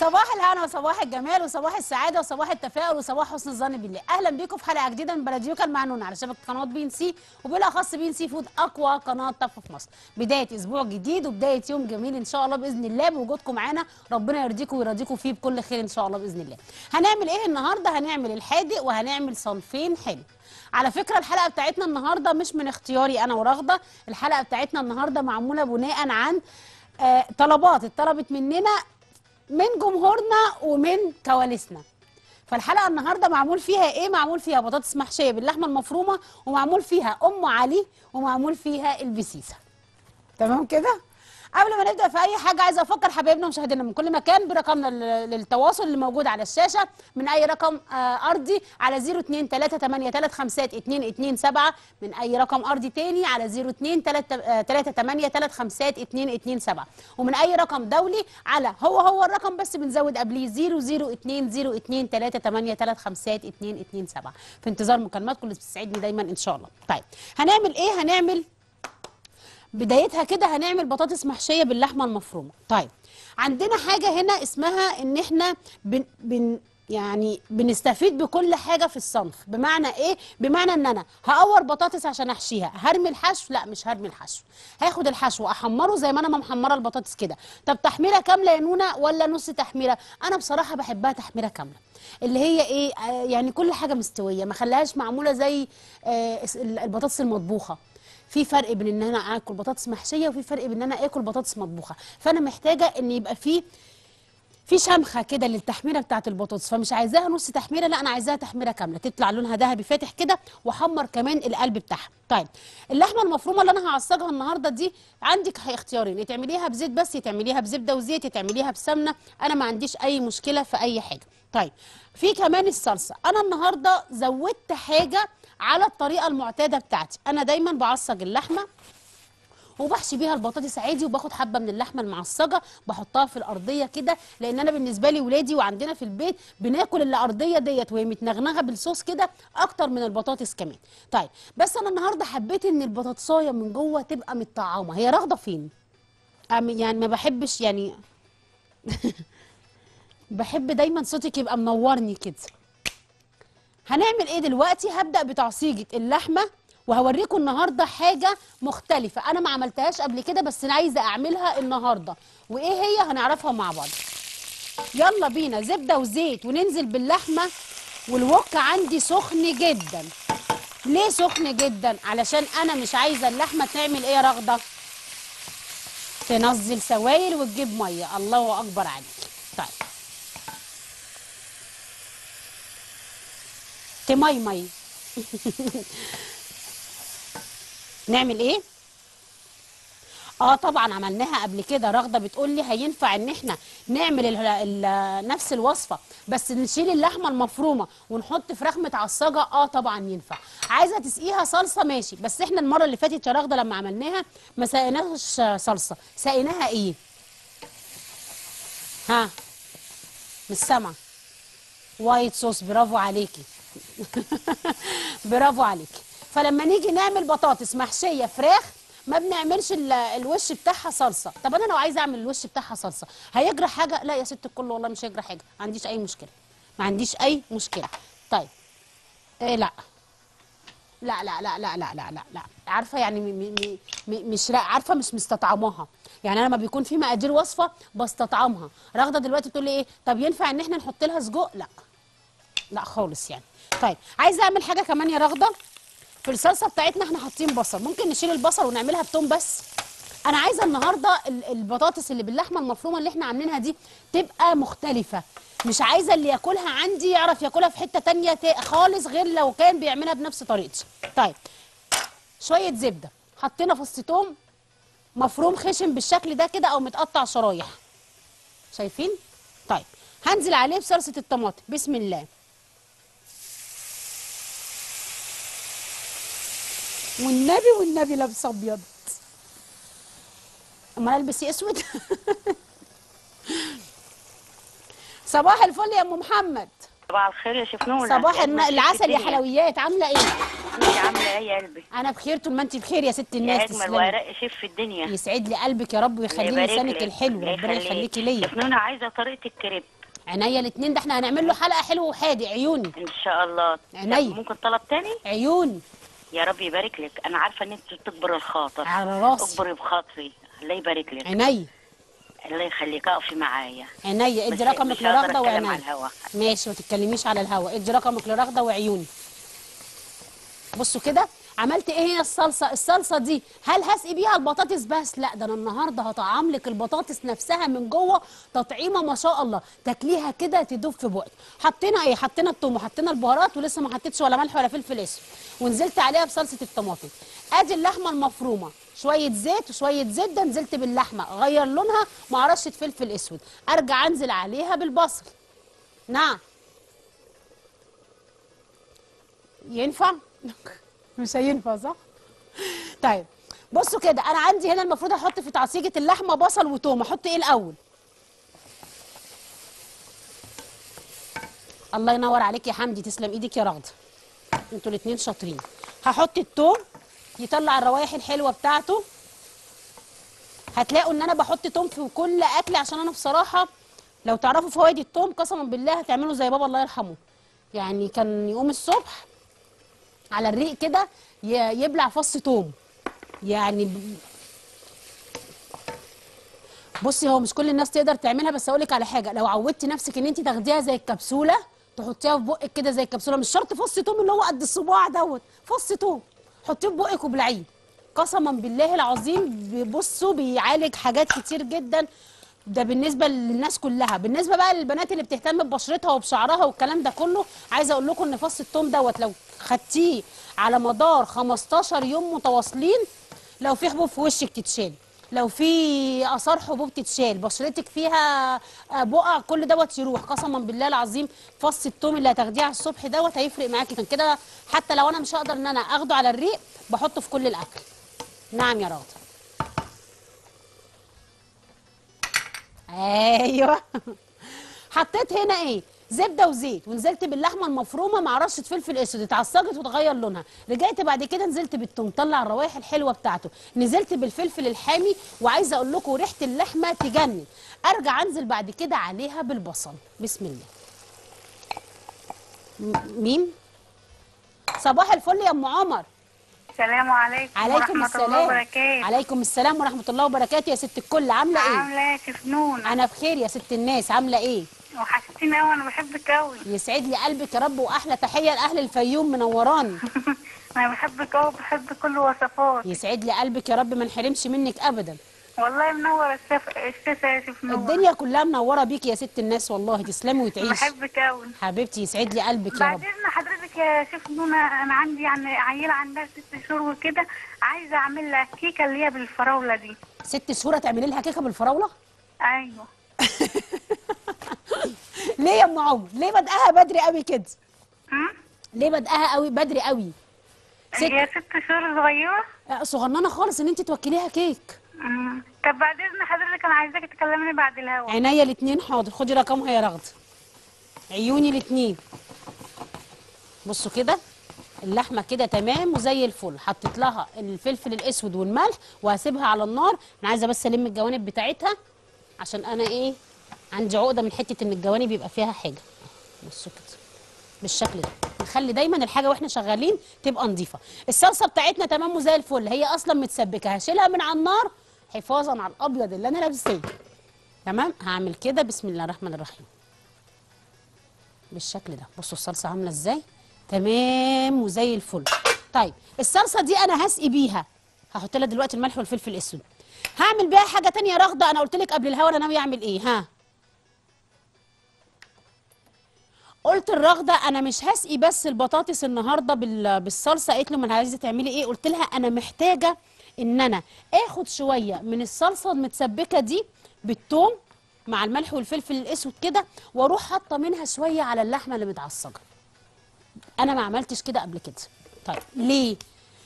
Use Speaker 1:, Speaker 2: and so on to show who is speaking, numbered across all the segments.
Speaker 1: صباح الهنا وصباح الجمال وصباح السعاده وصباح التفاؤل وصباح حسن الظن بالله اهلا بيكم في حلقه جديده من بلديوكا المعنون على شبكه قناه بي ان سي وبالاخص بي ان سي فود اقوى قناه طبخ في مصر بدايه اسبوع جديد وبدايه يوم جميل ان شاء الله باذن الله بوجودكم معانا ربنا يرضيكم ويرضيكم فيه بكل خير ان شاء الله باذن الله هنعمل ايه النهارده هنعمل الحادق وهنعمل صنفين حلو على فكره الحلقه بتاعتنا النهارده مش من اختياري انا ورغده الحلقه بتاعتنا النهارده معموله بناء عن آه طلبات اتطلبت مننا من جمهورنا ومن كواليسنا فالحلقه النهارده معمول فيها ايه معمول فيها بطاطس محشيه باللحمه المفرومه ومعمول فيها ام علي ومعمول فيها البسيسه تمام كده قبل ما نبدا في اي حاجه عايزه افكر حبايبنا ومشاهدينا من كل مكان برقمنا لل- للتواصل اللي موجود على الشاشه من اي رقم آه، ارضي على 02 3 8 3 5 2 2 7 من اي رقم ارضي تاني على 02 3 8 3 5 2 2 7 ومن اي رقم دولي على هو هو الرقم بس بنزود قبليه 002 02 3 8 3 5 2 2 7 في انتظار مكالماتكم اللي بتسعدني دايما ان شاء الله طيب هنعمل ايه هنعمل بدايتها كده هنعمل بطاطس محشيه باللحمه المفرومه طيب عندنا حاجه هنا اسمها ان احنا بن, بن يعني بنستفيد بكل حاجه في الصنف بمعنى ايه بمعنى ان انا هقور بطاطس عشان احشيها هرمي الحشو لا مش هرمي الحشو هاخد الحشو احمره زي ما انا ما محمره البطاطس كده طب تحميره كامله يا نونا ولا نص تحميره انا بصراحه بحبها تحميره كامله اللي هي ايه آه يعني كل حاجه مستويه ما خليهاش معموله زي آه البطاطس المطبوخه في فرق بين ان انا اكل بطاطس محشيه وفي فرق بين ان انا اكل بطاطس مطبوخه فانا محتاجه ان يبقى في في شمخه كده للتحميره بتاعه البطاطس فمش عايزاها نص تحميره لا انا عايزاها تحميره كامله تطلع لونها ذهبي فاتح كده واحمر كمان القلب بتاعها طيب اللحمه المفرومه اللي انا هعصجها النهارده دي عندك اختيارين يا تعمليها بزيت بس يا تعمليها بزبده وزيت يا تعمليها بسمنه انا ما عنديش اي مشكله في اي حاجه طيب في كمان الصلصه انا النهارده زودت حاجه على الطريقه المعتاده بتاعتي انا دايما بعصج اللحمه وبحشي بيها البطاطس عادي وباخد حبه من اللحمه المعصجه بحطها في الارضيه كده لان انا بالنسبه لي ولادي وعندنا في البيت بناكل الارضيه ديت وهي متنغنغه بالصوص كده اكتر من البطاطس كمان طيب بس انا النهارده حبيت ان البطاطسايه من جوه تبقى متطعمه هي راغده فين أم- يعني ما بحبش يعني بحب دايما صوتك يبقى منورني كده هنعمل ايه دلوقتي هبدا بتعصيجه اللحمه وهوريكم النهارده حاجه مختلفه انا ما عملتهاش قبل كده بس انا عايزه اعملها النهارده وايه هي هنعرفها مع بعض يلا بينا زبده وزيت وننزل باللحمه والوك عندي سخن جدا ليه سخن جدا علشان انا مش عايزه اللحمه تعمل ايه يا رغده تنزل سوائل وتجيب ميه الله اكبر عليك طيب تمي مي نعمل ايه اه طبعا عملناها قبل كده رغده بتقول لي هينفع ان احنا نعمل ال ال نفس الوصفه بس نشيل اللحمه المفرومه ونحط فراخ متعصجه اه طبعا ينفع عايزه تسقيها صلصه ماشي بس احنا المره اللي فاتت يا رغده لما عملناها ما سقيناش صلصه سقيناها ايه ها مش سامعه وايت صوص برافو عليكي برافو عليكي فلما نيجي نعمل بطاطس محشيه فراخ ما بنعملش ال- الوش بتاعها صلصه طب انا لو عايزه اعمل الوش بتاعها صلصه هيجرى حاجه لا يا ست الكل والله مش هيجرى حاجه ما عنديش اي مشكله ما عنديش اي مشكله طيب إيه لا لا لا لا لا لا لا لا لا عارفه يعني م م م مش لا عارفه مش مستطعماها يعني انا لما بيكون في مقادير وصفه بستطعمها راغده دلوقتي بتقول لي ايه طب ينفع ان احنا نحط لها سجق لا لا خالص يعني طيب عايزه اعمل حاجه كمان يا رغده في الصلصه بتاعتنا احنا حاطين بصل ممكن نشيل البصل ونعملها بتوم بس انا عايزه النهارده ال- البطاطس اللي باللحمه المفرومه اللي احنا عاملينها دي تبقى مختلفه مش عايزه اللي ياكلها عندي يعرف ياكلها في حته تانية تا- خالص غير لو كان بيعملها بنفس طريقتي طيب شويه زبده حطينا فص توم مفروم خشن بالشكل ده كده او متقطع شرايح شايفين طيب هنزل عليه بصلصه الطماطم بسم الله والنبي والنبي لابس ابيض امال البس إيه اسود صباح الفل يا ام محمد
Speaker 2: صباح الخير يا شيف نونا
Speaker 1: صباح
Speaker 2: يا
Speaker 1: الن-
Speaker 2: أجمل
Speaker 1: العسل
Speaker 2: ست
Speaker 1: يا
Speaker 2: الدنيا.
Speaker 1: حلويات عامله ايه
Speaker 2: انت عامله ايه يا قلبي
Speaker 1: انا بخير طول ما انت بخير يا ست
Speaker 2: يا
Speaker 1: الناس
Speaker 2: اجمل
Speaker 1: تسلمي
Speaker 2: ورق شيف في الدنيا
Speaker 1: يسعد لي قلبك يا رب ويخلي
Speaker 2: الله يبارك
Speaker 1: لسانك
Speaker 2: لك.
Speaker 1: الحلو
Speaker 2: الله
Speaker 1: ربنا يخليكي ليا
Speaker 2: شيف نونا عايزه طريقه الكريب
Speaker 1: عينيا الاثنين ده احنا هنعمل له حلقه حلوه وحادق عيوني
Speaker 2: ان شاء الله
Speaker 1: عينيا.
Speaker 2: ممكن طلب تاني
Speaker 1: عيوني
Speaker 2: يا رب يبارك لك انا عارفه ان انت بتكبر الخاطر
Speaker 1: على راسي
Speaker 2: اكبري بخاطري الله يبارك لك
Speaker 1: عينيا
Speaker 2: الله يخليك اقفي معايا
Speaker 1: عينيا ادي
Speaker 2: بس
Speaker 1: رقمك
Speaker 2: مش هقدر
Speaker 1: لرغده
Speaker 2: أتكلم على
Speaker 1: وعينيا
Speaker 2: الهوا.
Speaker 1: ماشي ما تتكلميش على الهوا ادي رقمك لرغده وعيوني بصوا كده عملت ايه هي الصلصه الصلصه دي هل هسقي بيها البطاطس بس لا ده انا النهارده هطعم لك البطاطس نفسها من جوه تطعيمه ما شاء الله تاكليها كده تدوب في بقك حطينا ايه حطينا الثوم وحطينا البهارات ولسه ما حطيتش ولا ملح ولا فلفل اسود ونزلت عليها بصلصه الطماطم ادي اللحمه المفرومه شويه زيت وشويه زبده نزلت باللحمه غير لونها مع رشه فلفل اسود ارجع انزل عليها بالبصل نعم ينفع مش هينفع صح طيب بصوا كده انا عندي هنا المفروض احط في تعصيجه اللحمه بصل وتوم احط ايه الاول الله ينور عليك يا حمدي تسلم ايدك يا رغده انتوا الاتنين شاطرين هحط التوم يطلع الروايح الحلوه بتاعته هتلاقوا ان انا بحط توم في كل اكل عشان انا بصراحه لو تعرفوا فوائد التوم قسما بالله هتعملوا زي بابا الله يرحمه يعني كان يقوم الصبح على الريق كده ي- يبلع فص توم يعني ب- بصي هو مش كل الناس تقدر تعملها بس اقول لك على حاجه لو عودتي نفسك ان انت تاخديها زي الكبسوله تحطيها في بقك كده زي الكبسوله مش شرط فص توم اللي هو قد الصباع دوت فص توم حطيه في بقك وبلعيه قسما بالله العظيم بصوا بيعالج حاجات كتير جدا ده بالنسبه للناس كلها بالنسبه بقى للبنات اللي بتهتم ببشرتها وبشعرها والكلام ده كله عايزه اقول لكم ان فص التوم دوت لو خدتيه على مدار 15 يوم متواصلين لو في حبوب في وشك تتشال لو في اثار حبوب تتشال بشرتك فيها آه، بقع كل دوت يروح قسما بالله العظيم فص التوم اللي هتاخديه على الصبح دوت هيفرق معاكي عشان كده حتى لو انا مش هقدر ان انا اخده على الريق بحطه في كل الاكل نعم يا راغده ايوه حطيت هنا ايه زبده وزيت ونزلت باللحمه المفرومه مع رشه فلفل اسود اتعصجت وتغير لونها رجعت بعد كده نزلت بالثوم طلع الروائح الحلوه بتاعته نزلت بالفلفل الحامي وعايزه اقول لكم ريحه اللحمه تجنن ارجع انزل بعد كده عليها بالبصل بسم الله م- مين صباح الفل يا ام عمر
Speaker 3: السلام عليكم
Speaker 1: عليكم
Speaker 3: ورحمة
Speaker 1: السلام
Speaker 3: الله وبركاته
Speaker 1: عليكم السلام ورحمه الله وبركاته يا ست الكل عامله ايه
Speaker 3: عاملة ايه يا شيف نون
Speaker 1: انا بخير يا ست الناس عامله ايه
Speaker 3: وحشتيني قوي انا بحبك قوي
Speaker 1: يسعد لي قلبك يا رب واحلى تحيه لاهل الفيوم منوراني
Speaker 3: انا بحبك قوي بحب كل وصفات
Speaker 1: يسعد لي قلبك يا رب ما نحرمش منك ابدا
Speaker 3: والله منور الشف... الشتا يا شيف نون
Speaker 1: الدنيا كلها منوره بيك يا ست الناس والله تسلمي وتعيشي
Speaker 3: بحبك قوي
Speaker 1: حبيبتي يسعد لي قلبك يا رب
Speaker 3: بعدين حضرتك يا شيف نونة انا عندي يعني عيلة عندها ست شهور وكده عايزة اعمل لها كيكة اللي هي بالفراولة دي
Speaker 1: ست شهور هتعملي لها كيكه بالفراوله
Speaker 3: ايوه
Speaker 1: ليه يا ام عمر ليه بدقها بدري قوي كده
Speaker 3: هم؟
Speaker 1: ليه بدقها قوي بدري قوي ست
Speaker 3: هي ست شهور صغيرة
Speaker 1: آه، صغننه خالص ان انت توكليها كيك
Speaker 3: مم. طب بعد اذن حضرتك انا عايزاك تكلمني بعد الهوا
Speaker 1: عينيا الاتنين حاضر خدي رقمها يا رغده عيوني الاتنين بصوا كده اللحمه كده تمام وزي الفل حطيت لها الفلفل الاسود والملح وهسيبها على النار انا عايزه بس الم الجوانب بتاعتها عشان انا ايه عندي عقده من حته ان الجوانب يبقى فيها حاجه بصوا كده بالشكل ده نخلي دايما الحاجه واحنا شغالين تبقى نظيفه الصلصه بتاعتنا تمام وزي الفل هي اصلا متسبكه هشيلها من على النار حفاظا على الابيض اللي انا لابساه تمام هعمل كده بسم الله الرحمن الرحيم بالشكل ده بصوا الصلصه عامله ازاي تمام وزي الفل طيب الصلصه دي انا هسقي بيها هحط لها دلوقتي الملح والفلفل الاسود هعمل بيها حاجه تانية رغده انا قلت لك قبل الهوا انا ناوي اعمل ايه ها قلت الرغده انا مش هسقي بس البطاطس النهارده بال- بالصلصه قالت له ما انا عايزه تعملي ايه قلت لها انا محتاجه ان انا اخد شويه من الصلصه المتسبكه دي بالثوم مع الملح والفلفل الاسود كده واروح حاطه منها شويه على اللحمه اللي متعصجه انا ما عملتش كده قبل كده طيب ليه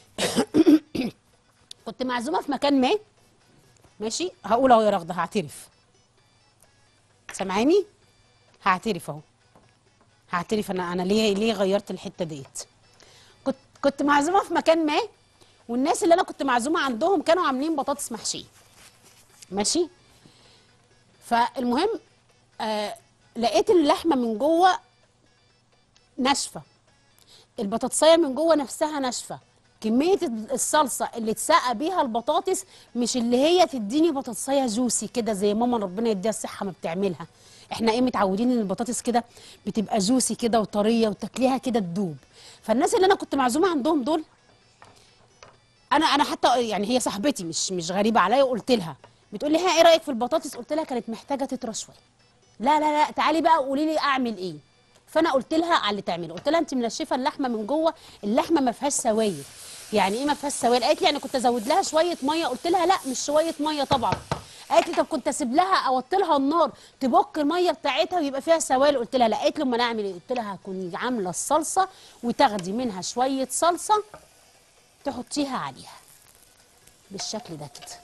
Speaker 1: كنت معزومه في مكان ما ماشي هقول اهو يا رغده هعترف سامعاني هعترف اهو هعترف انا انا ليه ليه غيرت الحته ديت كنت كنت معزومه في مكان ما والناس اللي انا كنت معزومه عندهم كانوا عاملين بطاطس محشيه ماشي فالمهم آه لقيت اللحمه من جوه ناشفه البطاطسيه من جوه نفسها ناشفه كميه الصلصه اللي اتسقى بيها البطاطس مش اللي هي تديني بطاطسيه جوسي كده زي ماما ربنا يديها الصحه ما بتعملها احنا ايه متعودين ان البطاطس كده بتبقى جوسي كده وطريه وتاكليها كده تدوب فالناس اللي انا كنت معزومه عندهم دول انا انا حتى يعني هي صاحبتي مش مش غريبه عليا وقلت لها بتقول لي ها ايه رايك في البطاطس قلت لها كانت محتاجه تطرى شويه لا لا لا تعالي بقى قولي لي اعمل ايه فانا قلت لها على اللي تعمله قلت لها انت منشفه اللحمه من جوه اللحمه ما فيهاش سوائل يعني ايه ما فيهاش سوائل قالت لي انا كنت ازود لها شويه ميه قلت لها لا مش شويه ميه طبعا قالت لي طب كنت اسيب لها اوطي لها النار تبك الميه بتاعتها ويبقى فيها سوائل قلت لها لا قالت لي امال اعمل ايه قلت لها هكوني عامله الصلصه وتاخدي منها شويه صلصه تحطيها عليها بالشكل ده كده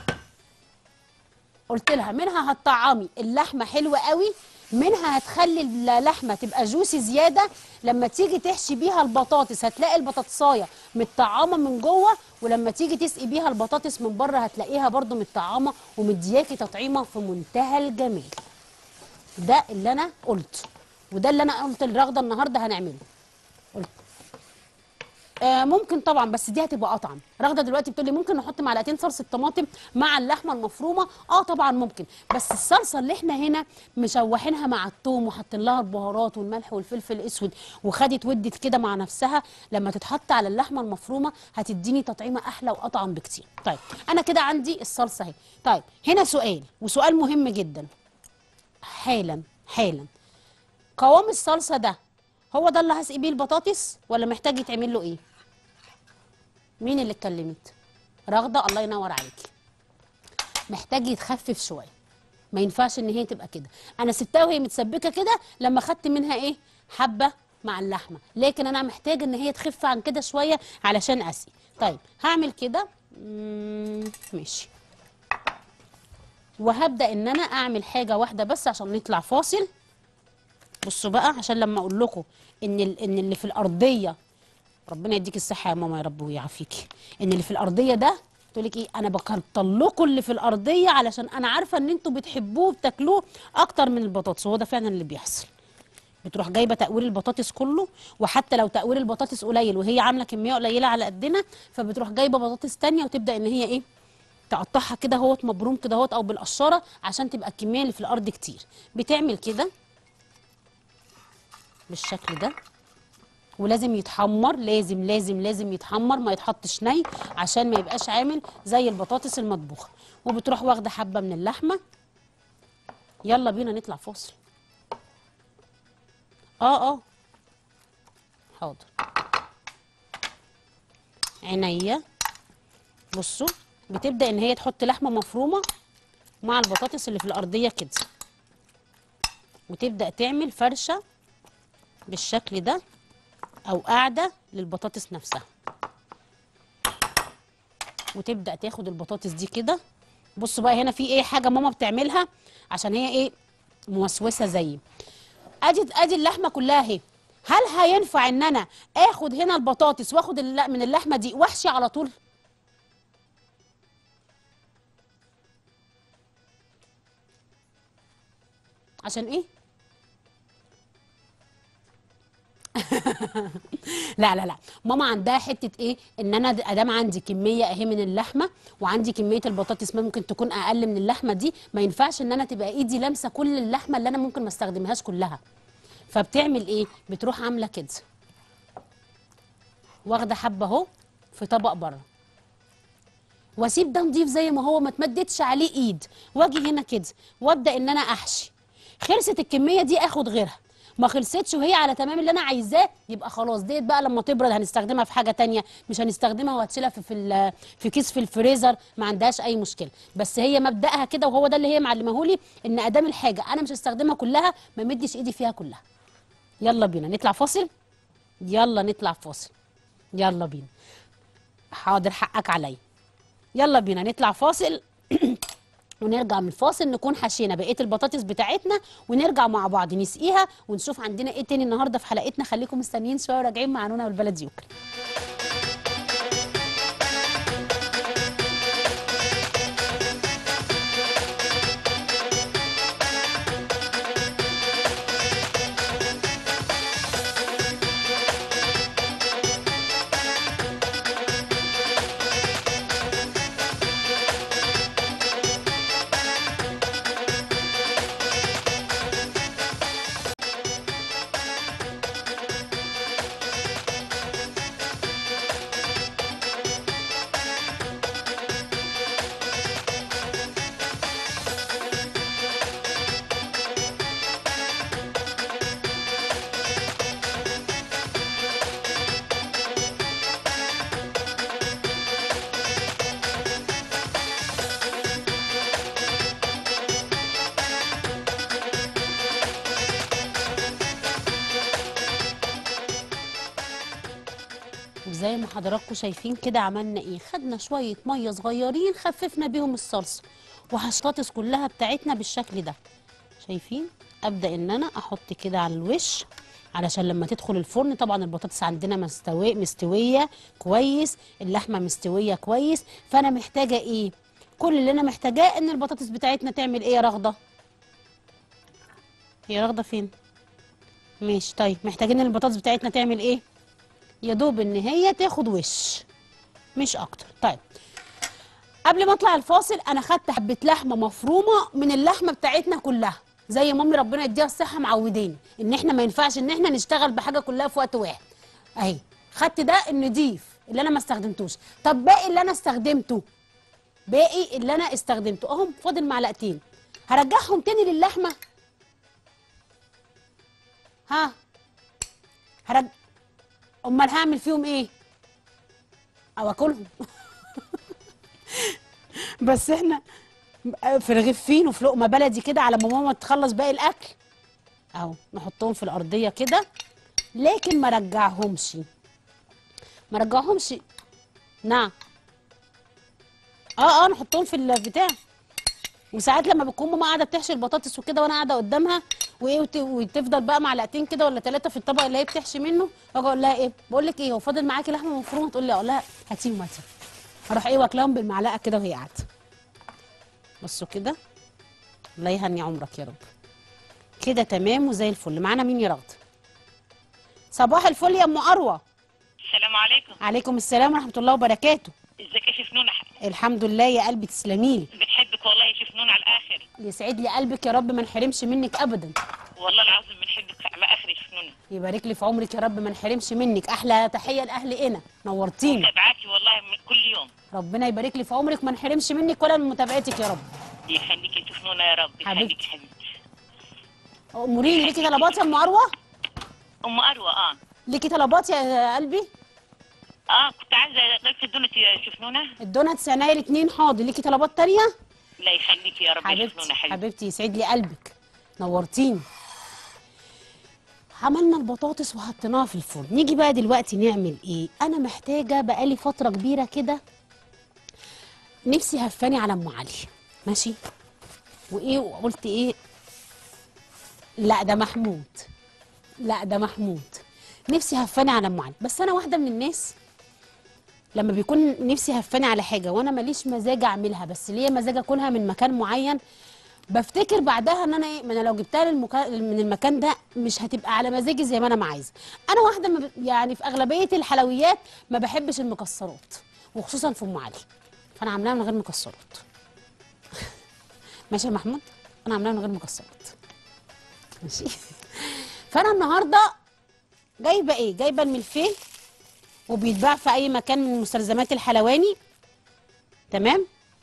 Speaker 1: قلت لها منها هتطعمي اللحمه حلوه قوي منها هتخلي اللحمه تبقى جوسي زياده لما تيجي تحشي بيها البطاطس هتلاقي البطاطسايه متطعمه من جوه ولما تيجي تسقي بيها البطاطس من بره هتلاقيها برده متطعمه ومدياكي تطعيمه في منتهى الجمال ده اللي انا قلته وده اللي انا قلت لرغده النهارده هنعمله قلت آه ممكن طبعا بس دي هتبقى اطعم رغده دلوقتي بتقول لي ممكن نحط معلقتين صلصه طماطم مع اللحمه المفرومه اه طبعا ممكن بس الصلصه اللي احنا هنا مشوحينها مع الثوم وحاطين لها البهارات والملح والفلفل الاسود وخدت ودت كده مع نفسها لما تتحط على اللحمه المفرومه هتديني تطعيمه احلى واطعم بكتير طيب انا كده عندي الصلصه اهي طيب هنا سؤال وسؤال مهم جدا حالا حالا قوام الصلصه ده هو ده اللي هسقي بيه البطاطس ولا محتاج يتعمل له ايه مين اللي اتكلمت رغده الله ينور عليكي محتاج يتخفف شويه ما ينفعش ان هي تبقى كده انا سبتها وهي متسبكه كده لما خدت منها ايه حبه مع اللحمه لكن انا محتاج ان هي تخف عن كده شويه علشان اسقي طيب هعمل كده مم، ماشي وهبدا ان انا اعمل حاجه واحده بس عشان نطلع فاصل بصوا بقى عشان لما اقول لكم ان ال- ان اللي في الارضيه ربنا يديك الصحه يا ماما يا رب ويعافيكي ان اللي في الارضيه ده تقول لك ايه انا بكتر لكم اللي في الارضيه علشان انا عارفه ان انتوا بتحبوه وبتاكلوه اكتر من البطاطس وهو ده فعلا اللي بيحصل بتروح جايبه تقوير البطاطس كله وحتى لو تقوير البطاطس قليل وهي عامله كميه قليله على قدنا فبتروح جايبه بطاطس تانية وتبدا ان هي ايه تقطعها كده اهوت مبروم كده اهوت او بالقشاره عشان تبقى الكميه اللي في الارض كتير بتعمل كده بالشكل ده ولازم يتحمر لازم لازم لازم يتحمر ما يتحطش ني عشان ما يبقاش عامل زي البطاطس المطبوخه وبتروح واخده حبه من اللحمه يلا بينا نطلع فاصل اه اه حاضر عينيا بصوا بتبدا ان هي تحط لحمه مفرومه مع البطاطس اللي في الارضيه كده وتبدا تعمل فرشه بالشكل ده او قاعده للبطاطس نفسها وتبدا تاخد البطاطس دي كده بصوا بقى هنا في ايه حاجه ماما بتعملها عشان هي ايه موسوسه زيي ادي ادي اللحمه كلها اهي هل هينفع ان انا اخد هنا البطاطس واخد الل- من اللحمه دي واحشي على طول عشان ايه لا لا لا ماما عندها حته ايه ان انا د- ادام عندي كميه اهي من اللحمه وعندي كميه البطاطس ممكن تكون اقل من اللحمه دي ما ينفعش ان انا تبقى ايدي لامسه كل اللحمه اللي انا ممكن ما استخدمهاش كلها فبتعمل ايه بتروح عامله كده واخده حبه اهو في طبق بره واسيب ده نضيف زي ما هو ما تمددش عليه ايد واجي هنا كده وابدا ان انا احشي خلصت الكميه دي اخد غيرها ما خلصتش وهي على تمام اللي انا عايزاه يبقى خلاص ديت بقى لما تبرد هنستخدمها في حاجه تانية مش هنستخدمها وهتشيلها في في, ال- في كيس في الفريزر ما عندهاش اي مشكله بس هي مبداها كده وهو ده اللي هي معلمهولي ان ادام الحاجه انا مش هستخدمها كلها ما مدش ايدي فيها كلها يلا بينا نطلع فاصل يلا نطلع فاصل يلا بينا حاضر حقك عليا يلا بينا نطلع فاصل ونرجع من الفاصل نكون حشينا بقيه البطاطس بتاعتنا ونرجع مع بعض نسقيها ونشوف عندنا ايه تاني النهارده في حلقتنا خليكم مستنيين شويه وراجعين مع نونا والبلد يوكل وزي ما حضراتكم شايفين كده عملنا ايه خدنا شويه ميه صغيرين خففنا بيهم الصلصه وهشطاطس كلها بتاعتنا بالشكل ده شايفين ابدا ان انا احط كده على الوش علشان لما تدخل الفرن طبعا البطاطس عندنا مستوي مستويه كويس اللحمه مستويه كويس فانا محتاجه ايه كل اللي انا محتاجاه ان البطاطس بتاعتنا تعمل ايه يا رغده هي رغده فين ماشي طيب محتاجين البطاطس بتاعتنا تعمل ايه يا دوب ان هي تاخد وش مش اكتر طيب قبل ما اطلع الفاصل انا خدت حبه لحمه مفرومه من اللحمه بتاعتنا كلها زي مامي ربنا يديها الصحه معودين ان احنا ما ينفعش ان احنا نشتغل بحاجه كلها في وقت واحد اهي خدت ده النضيف اللي انا ما استخدمتوش طب باقي اللي انا استخدمته باقي اللي انا استخدمته اهم فاضل معلقتين هرجعهم تاني للحمه ها هرج امال هعمل فيهم ايه او اكلهم بس احنا في رغيفين وفي لقمه بلدي كده على ما ماما تخلص باقي الاكل اهو نحطهم في الارضيه كده لكن ما رجعهمش ما رجعهمش نعم اه اه نحطهم في البتاع وساعات لما بتكون ماما قاعده بتحشي البطاطس وكده وانا قاعده قدامها وايه وت- وتفضل بقى معلقتين كده ولا ثلاثه في الطبق اللي هي بتحشي منه اجي اقول لها ايه بقول لك ايه هو فاضل معاكي لحمه مفرومه تقول لي اقول لها هاتيهم هاتيهم اروح ايه واكلهم بالمعلقه كده وهي قاعده بصوا كده الله يهني عمرك يا رب كده تمام وزي الفل معانا مين يا رغد صباح الفل يا ام اروى
Speaker 2: السلام عليكم
Speaker 1: عليكم السلام ورحمه الله وبركاته
Speaker 2: ازيك يا شيف نونة
Speaker 1: الحمد لله يا قلبي تسلميلي
Speaker 2: بنحبك والله يا شيف نونة على الاخر
Speaker 1: يسعد لي قلبك يا رب ما نحرمش منك ابدا
Speaker 2: والله العظيم بنحبك على الاخر يا شيف نونة
Speaker 1: يبارك لي في عمرك يا رب ما نحرمش منك احلى تحيه لاهل قنا نورتيني
Speaker 2: متابعاكي والله من كل يوم
Speaker 1: ربنا يبارك لي في عمرك ما نحرمش منك ولا من متابعتك يا رب
Speaker 2: يخليك يا شيف نونة يا رب
Speaker 1: حبيبتي.
Speaker 2: يخليك حبيبتي
Speaker 1: اموريني ليكي طلبات يا ام اروى
Speaker 2: ام اروى اه
Speaker 1: ليكي طلبات يا قلبي
Speaker 2: اه كنت عايزه غرفه الدونت يا شيف نونة
Speaker 1: الدوناتس عناية اتنين حاضر ليكي طلبات تانية
Speaker 2: لا يخليك يا رب يا شيف
Speaker 1: حبيبتي
Speaker 2: نونة حبيبتي
Speaker 1: حبيبتي يسعد لي قلبك نورتيني عملنا البطاطس وحطيناها في الفرن نيجي بقى دلوقتي نعمل ايه انا محتاجه بقالي فتره كبيره كده نفسي هفاني على ام علي ماشي وايه وقلت ايه لا ده محمود لا ده محمود نفسي هفاني على ام علي بس انا واحده من الناس لما بيكون نفسي هفاني على حاجه وانا ماليش مزاج اعملها بس ليا مزاج اكلها من مكان معين بفتكر بعدها ان انا ايه ما انا لو جبتها للمكان من المكان ده مش هتبقى على مزاجي زي ما انا ما عايزه انا واحده ما ب- يعني في اغلبيه الحلويات ما بحبش المكسرات وخصوصا في ام علي فانا عاملاها من غير مكسرات ماشي يا محمود انا عاملاها من غير مكسرات ماشي فانا النهارده جايبه ايه جايبه الملفيه وبيتباع في اي مكان من مستلزمات الحلواني تمام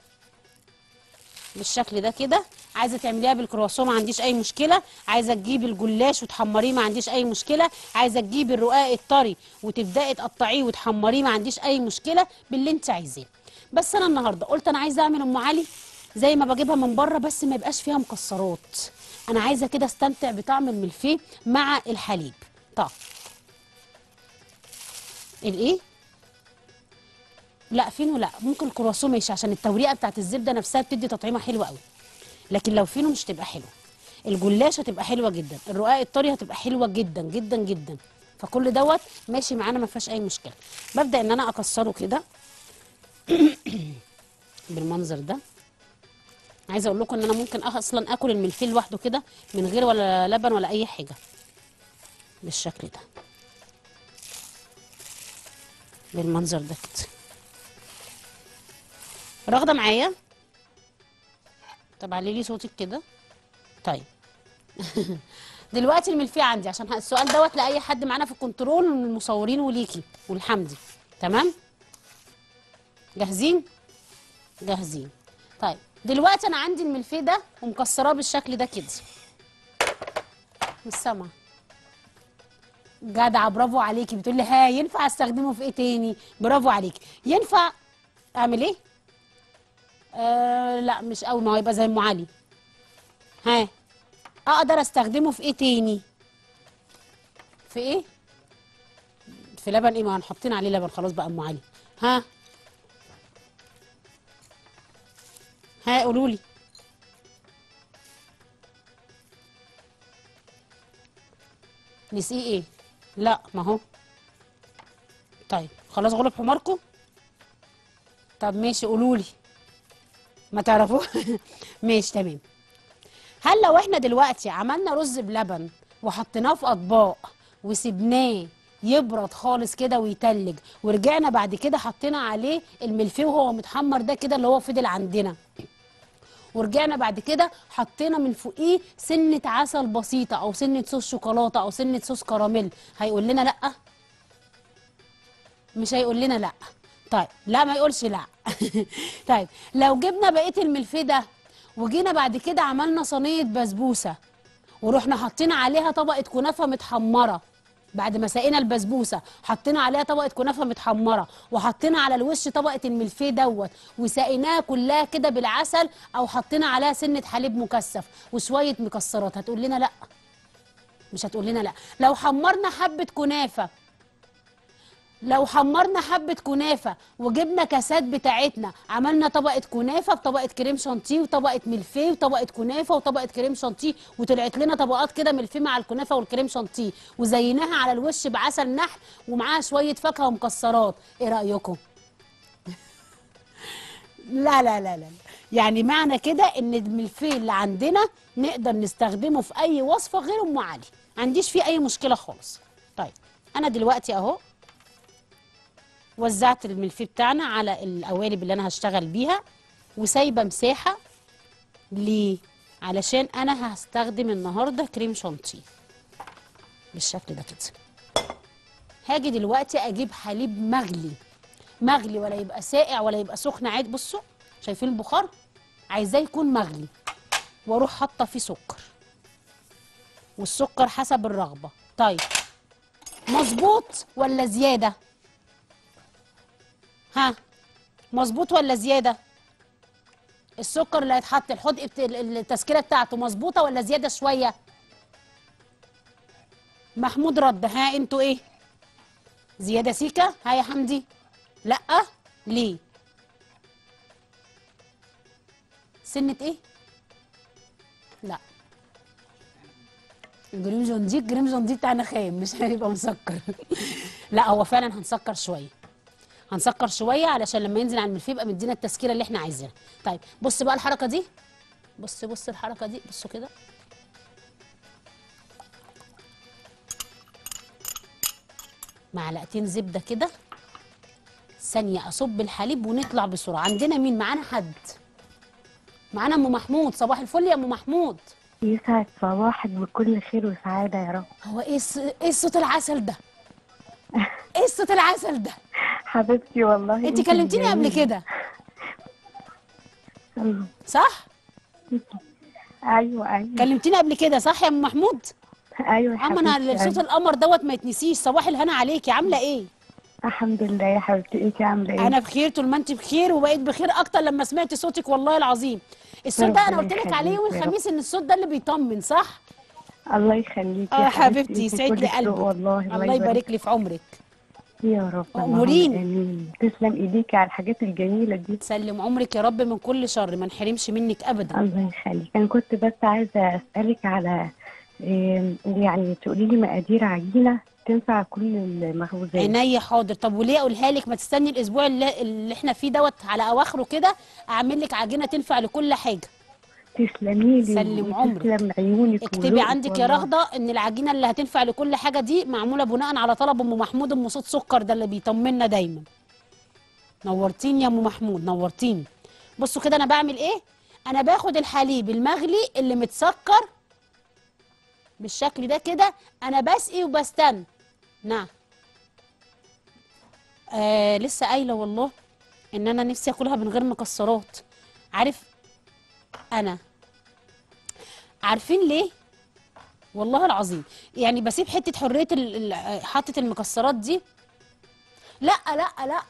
Speaker 1: بالشكل ده كده عايزه تعمليها بالكرواسون ما عنديش اي مشكله عايزه تجيبي الجلاش وتحمريه ما عنديش اي مشكله عايزه تجيبي الرقاق الطري وتبداي تقطعيه وتحمريه ما عنديش اي مشكله باللي انت عايزاه بس انا النهارده قلت انا عايزه اعمل ام علي زي ما بجيبها من بره بس ما يبقاش فيها مكسرات انا عايزه كده استمتع بطعم الملفيه مع الحليب طب الايه لا فينو لا ممكن الكرواسون ماشي عشان التوريقه بتاعت الزبده نفسها بتدي تطعيمه حلوه قوي لكن لو فينو مش هتبقى حلوه الجلاش هتبقى حلوه جدا الرقاق الطري هتبقى حلوه جدا جدا جدا فكل دوت ماشي معانا ما فيهاش اي مشكله ببدا ان انا اكسره كده بالمنظر ده عايزه اقول لكم ان انا ممكن أخ- اصلا اكل الملفيه لوحده كده من غير ولا لبن ولا اي حاجه بالشكل ده بالمنظر ده كده راغده معايا طب علي لي صوتك كده طيب دلوقتي الملفيه عندي عشان السؤال دوت لاي حد معانا في الكنترول من المصورين وليكي والحمدي تمام جاهزين جاهزين طيب دلوقتي انا عندي الملفيه ده ومكسراه بالشكل ده كده مش سامعه جدعه برافو عليكي بتقولي ها ينفع استخدمه في ايه تاني برافو عليكي ينفع اعمل ايه آه لا مش قوي ما هو يبقى زي ام علي ها اقدر استخدمه في ايه تاني في ايه في لبن ايه ما هنحطين عليه لبن خلاص بقى ام علي ها ها قولوا لي نسيه ايه لا ما هو طيب خلاص غلب حماركم طب ماشي قولوا لي ما تعرفوه ماشي تمام هل لو احنا دلوقتي عملنا رز بلبن وحطيناه في اطباق وسبناه يبرد خالص كده ويتلج ورجعنا بعد كده حطينا عليه الملفيه وهو متحمر ده كده اللي هو فضل عندنا ورجعنا بعد كده حطينا من فوقيه سنه عسل بسيطه او سنه صوص شوكولاته او سنه صوص كراميل هيقول لنا لا مش هيقول لنا لا طيب لا ما يقولش لا طيب لو جبنا بقيه الملفيه ده وجينا بعد كده عملنا صينيه بسبوسه ورحنا حطينا عليها طبقه كنافه متحمره بعد ما سقينا البسبوسه حطينا عليها طبقه كنافه متحمره وحطينا على الوش طبقه الملفيه دوت وسقيناها كلها كده بالعسل او حطينا عليها سنه حليب مكثف وشويه مكسرات هتقول لنا لا مش هتقول لنا لا لو حمرنا حبه كنافه لو حمرنا حبة كنافة وجبنا كاسات بتاعتنا عملنا طبقة كنافة بطبقة كريم شانتيه وطبقة ملفيه وطبقة كنافة وطبقة كريم شانتيه وطلعت لنا طبقات كده ملفيه مع الكنافة والكريم شانتيه وزيناها على الوش بعسل نحل ومعاها شوية فاكهة ومكسرات ايه رأيكم؟ لا لا لا لا يعني معنى كده ان الملفيه اللي عندنا نقدر نستخدمه في اي وصفة غير ام علي ما عنديش فيه اي مشكلة خالص طيب انا دلوقتي اهو وزعت الملفيه بتاعنا على القوالب اللي انا هشتغل بيها وسايبه مساحه ليه علشان انا هستخدم النهارده كريم شانتيه بالشكل ده كده هاجي دلوقتي اجيب حليب مغلي مغلي ولا يبقى ساقع ولا يبقى سخن عادي بصوا شايفين البخار عايزاه يكون مغلي واروح حاطه فيه سكر والسكر حسب الرغبه طيب مظبوط ولا زياده ها مظبوط ولا زياده السكر اللي هيتحط الحدق بت... التسكيره بتاعته مظبوطه ولا زياده شويه محمود رد ها انتوا ايه زياده سيكه ها يا حمدي لا ليه سنه ايه لا الجريم جوندي الجريم جوندي بتاعنا خام مش هيبقى مسكر لا هو فعلا هنسكر شويه هنسكر شويه علشان لما ينزل على الملفيه يبقى مدينا التسكيره اللي احنا عايزينها طيب بص بقى الحركه دي بص بص الحركه دي بصوا كده معلقتين زبده كده ثانيه اصب الحليب ونطلع بسرعه عندنا مين معانا حد معانا ام محمود صباح الفل يا ام محمود
Speaker 4: يسعد صباحك بكل خير وسعادة يا رب
Speaker 1: هو ايه الص- ايه الصوت العسل ده ايه الصوت العسل ده
Speaker 4: حبيبتي والله
Speaker 1: انت كلمتيني قبل
Speaker 4: جميلة.
Speaker 1: كده
Speaker 4: أيوة.
Speaker 1: صح
Speaker 4: ايوه ايوه
Speaker 1: كلمتيني قبل كده صح يا ام محمود
Speaker 4: ايوه يا
Speaker 1: عم انا
Speaker 4: حبيبتي،
Speaker 1: صوت
Speaker 4: أيوة.
Speaker 1: القمر دوت ما يتنسيش صباح الهنا عليكي عامله ايه
Speaker 4: الحمد لله يا حبيبتي انت عامله ايه
Speaker 1: انا بخير طول ما انت بخير وبقيت بخير اكتر لما سمعت صوتك والله العظيم الصوت ده انا
Speaker 4: ربنا
Speaker 1: قلت لك عليه يوم
Speaker 4: يخليك يا رب.
Speaker 1: الخميس ان الصوت ده اللي بيطمن صح
Speaker 4: الله يخليك
Speaker 1: اه
Speaker 4: يا
Speaker 1: حبيبتي
Speaker 4: انت
Speaker 1: يسعد
Speaker 4: كل
Speaker 1: لي
Speaker 4: ذوق
Speaker 1: قلبك
Speaker 4: والله
Speaker 1: الله يبارك لي في عمرك
Speaker 4: يا رب اللهم
Speaker 1: أموريني.
Speaker 4: امين تسلم ايديكي على الحاجات الجميله دي
Speaker 1: تسلم عمرك يا رب من كل شر ما نحرمش منك ابدا
Speaker 4: الله يخليك انا كنت بس عايزه اسالك على إيه، يعني تقولي لي مقادير عجينه تنفع كل المخبوزات
Speaker 1: عينيا حاضر طب وليه اقولها لك ما تستني الاسبوع اللي, اللي احنا فيه دوت على اواخره كده اعمل لك عجينه تنفع لكل حاجه
Speaker 4: تسلمي لي
Speaker 1: سلم عمرك.
Speaker 4: تسلم عيونك
Speaker 1: اكتبي
Speaker 4: وذوقك
Speaker 1: عندك يا
Speaker 4: والله.
Speaker 1: رغده ان العجينه اللي هتنفع لكل حاجه دي معموله بناء على طلب ام محمود ام صوت سكر ده اللي بيطمنا دايما نورتيني يا ام محمود نورتيني بصوا كده انا بعمل ايه انا باخد الحليب المغلي اللي متسكر بالشكل ده كده انا بسقي وبستنى نعم آه لسه قايله والله ان انا نفسي اكلها من غير مكسرات عارف انا عارفين ليه والله العظيم يعني بسيب حته حريه ال- ال- حاطه المكسرات دي لا لا لا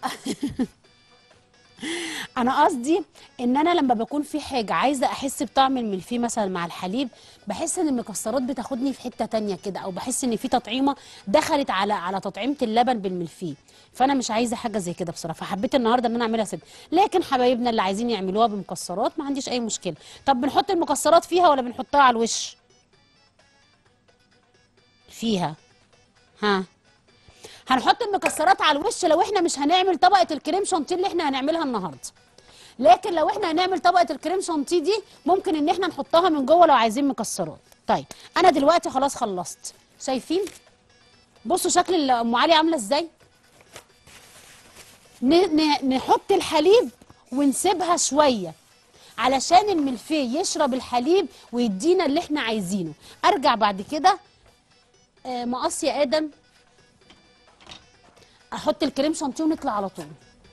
Speaker 1: انا قصدي ان انا لما بكون في حاجه عايزه احس بطعم الملفيه مثلا مع الحليب بحس ان المكسرات بتاخدني في حته تانية كده او بحس ان في تطعيمه دخلت على على تطعيمه اللبن بالملفيه فانا مش عايزه حاجه زي كده بصراحه فحبيت النهارده ان انا اعملها ست لكن حبايبنا اللي عايزين يعملوها بمكسرات ما عنديش اي مشكله طب بنحط المكسرات فيها ولا بنحطها على الوش فيها ها هنحط المكسرات على الوش لو احنا مش هنعمل طبقه الكريم شانتيه اللي احنا هنعملها النهارده لكن لو احنا هنعمل طبقه الكريم شانتيه دي ممكن ان احنا نحطها من جوه لو عايزين مكسرات طيب انا دلوقتي خلاص خلصت شايفين بصوا شكل ام علي عامله ازاي ن- ن- نحط الحليب ونسيبها شويه علشان الملفيه يشرب الحليب ويدينا اللي احنا عايزينه ارجع بعد كده آه، مقص يا ادم احط الكريم شانتيه ونطلع على طول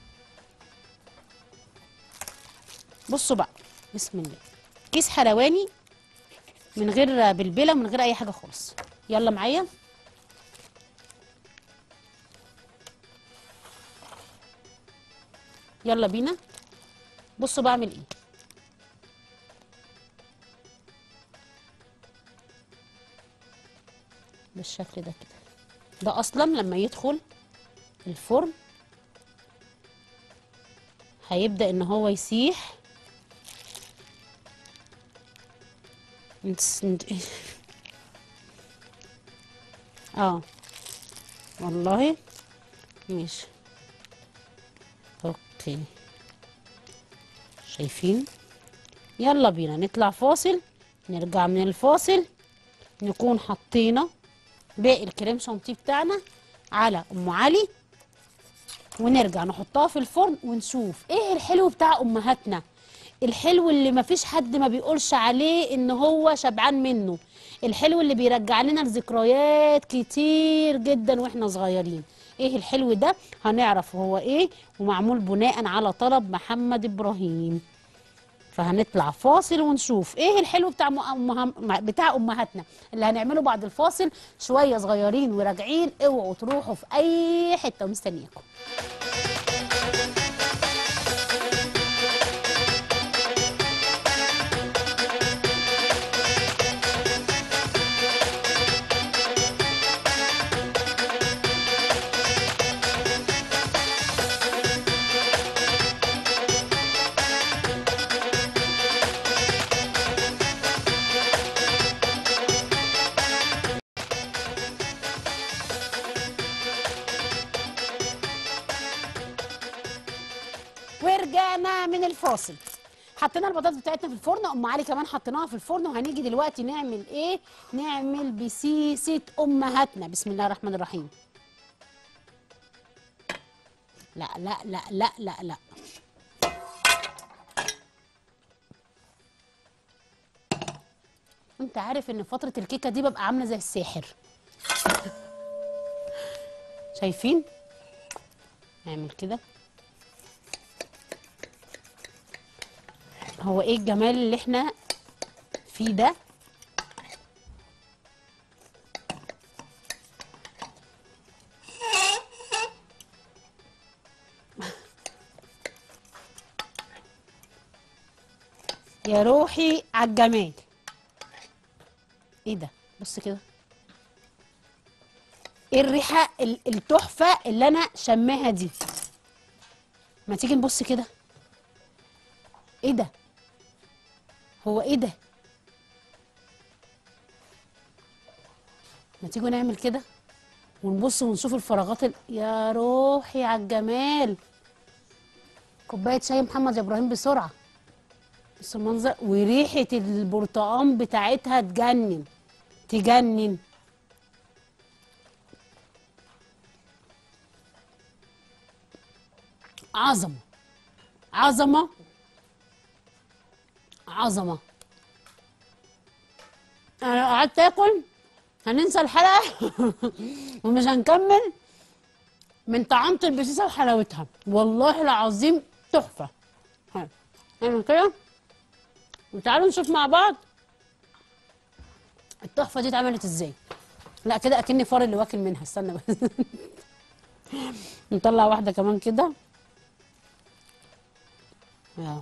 Speaker 1: بصوا بقى بسم الله كيس حلواني من غير بلبله من غير اي حاجه خالص يلا معايا يلا بينا بصوا بعمل ايه بالشكل ده كده ده اصلا لما يدخل الفرن هيبدأ ان هو يسيح انت- انت- اه والله ماشي اوكي شايفين يلا بينا نطلع فاصل نرجع من الفاصل نكون حطينا باقي الكريم شانتيه بتاعنا على ام علي ونرجع نحطها في الفرن ونشوف ايه الحلو بتاع امهاتنا الحلو اللي مفيش حد ما بيقولش عليه ان هو شبعان منه الحلو اللي بيرجع لنا لذكريات كتير جدا واحنا صغيرين ايه الحلو ده هنعرف هو ايه ومعمول بناء على طلب محمد ابراهيم فهنطلع فاصل ونشوف ايه الحلو بتاع أمها... بتاع امهاتنا اللي هنعمله بعد الفاصل شويه صغيرين وراجعين اوعوا تروحوا في اي حته مستنياكم ورجعنا من الفاصل حطينا البطاطس بتاعتنا في الفرن ام علي كمان حطيناها في الفرن وهنيجي دلوقتي نعمل ايه نعمل بسيسه امهاتنا بسم الله الرحمن الرحيم لا لا لا لا لا لا انت عارف ان فتره الكيكه دي ببقى عامله زي الساحر شايفين نعمل كده هو ايه الجمال اللي احنا فيه ده يا روحي على الجمال ايه ده بص كده ايه الريحه ال- التحفه اللي انا شماها دي ما تيجي نبص كده ايه ده هو ايه ده ما تيجوا نعمل كده ونبص ونشوف الفراغات ال... يا روحي على الجمال كوبايه شاي محمد يا ابراهيم بسرعه بص المنظر وريحه البرتقال بتاعتها تجنن تجنن عظمه عظمه عظمه انا قعدت اكل هننسى الحلقه ومش هنكمل من طعامة البسيسه وحلاوتها والله العظيم تحفه ها، نعمل كده وتعالوا نشوف مع بعض التحفه دي اتعملت ازاي لا كده اكني فار اللي واكل منها استنى بس نطلع واحده كمان كده اهو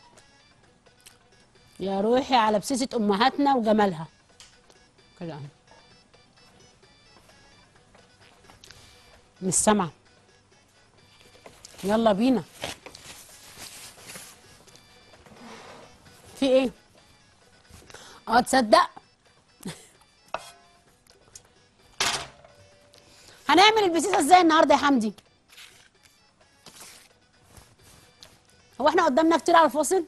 Speaker 1: يا روحي على بسيسه امهاتنا وجمالها كده اهو مش سامعه يلا بينا في ايه اه تصدق هنعمل البسيسه ازاي النهارده يا حمدي هو احنا قدامنا كتير على الفاصل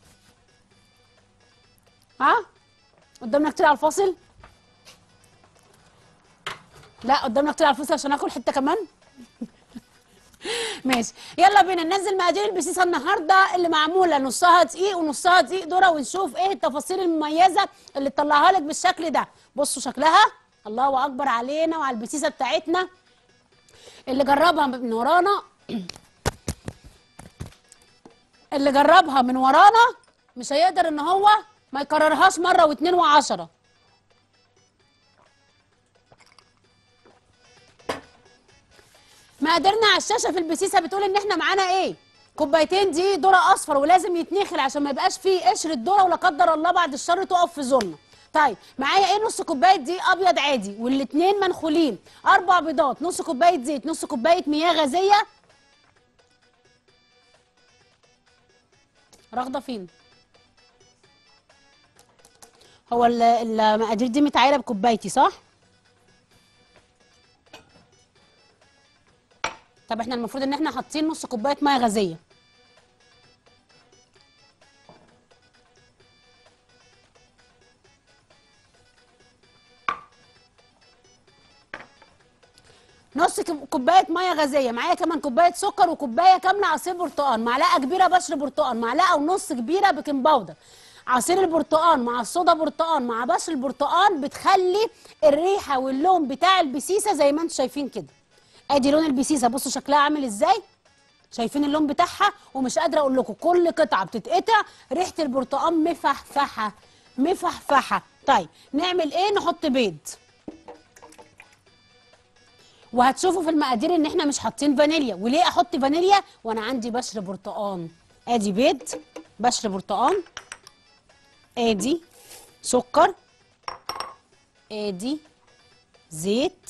Speaker 1: ها قدامنا كتير على الفاصل لا قدامنا كتير على الفاصل عشان اكل حته كمان ماشي يلا بينا ننزل مقادير البسيسه النهارده اللي معموله نصها دقيق ونصها دقيق ذره ونشوف ايه التفاصيل المميزه اللي تطلعها لك بالشكل ده بصوا شكلها الله اكبر علينا وعلى البسيسه بتاعتنا اللي جربها من ورانا اللي جربها من ورانا مش هيقدر ان هو ما يكررهاش مره واتنين وعشرة مقاديرنا على الشاشه في البسيسه بتقول ان احنا معانا ايه كوبايتين دي ذره اصفر ولازم يتنخل عشان ما يبقاش فيه قشره ذره ولا قدر الله بعد الشر تقف في زورنا طيب معايا ايه نص كوبايه دي ابيض عادي والاتنين منخولين اربع بيضات نص كوبايه زيت نص كوبايه مياه غازيه راغده فين هو ال- المقادير دي متعايره بكوبايتي صح طب احنا المفروض ان احنا حاطين نص كوبايه ميه غازيه نص كب- كوبايه ميه غازيه معايا كمان كوبايه سكر وكوبايه كامله عصير برتقال معلقه كبيره بشر برتقال معلقه ونص كبيره بيكنج باودر عصير البرتقال مع الصودا برتقال مع بشر البرتقال بتخلي الريحه واللون بتاع البسيسه زي ما انتم شايفين كده ادي لون البسيسه بصوا شكلها عامل ازاي شايفين اللون بتاعها ومش قادره اقول لكم كل قطعه بتتقطع ريحه البرتقال مفحفحه مفحفحه طيب نعمل ايه نحط بيض وهتشوفوا في المقادير ان احنا مش حاطين فانيليا وليه احط فانيليا وانا عندي بشر برتقان ادي بيض بشر برتقان ادي سكر ادي زيت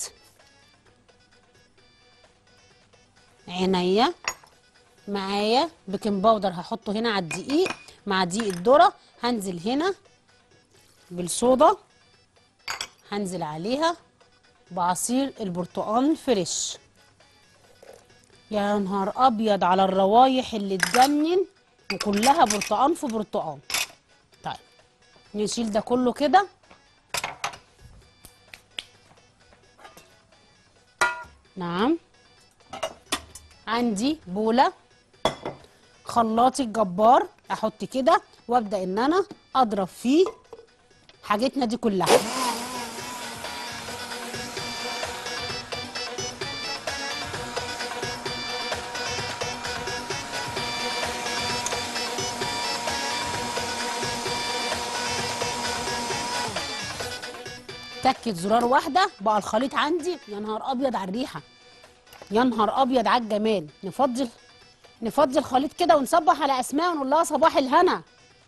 Speaker 1: عينيا معايا بيكنج باودر هحطه هنا على الدقيق مع دقيق الذره هنزل هنا بالصودا هنزل عليها بعصير البرتقال الفريش يا نهار ابيض على الروايح اللي تجنن وكلها برتقال في برتقال طيب نشيل ده كله كده نعم عندي بوله خلاطي الجبار احط كده وابدا ان انا اضرب فيه حاجتنا دي كلها تكة زرار واحدة بقى الخليط عندي يا نهار أبيض على الريحة يا نهار أبيض على الجمال نفضي نفضي الخليط كده ونصبح على أسماء ونقول لها صباح الهنا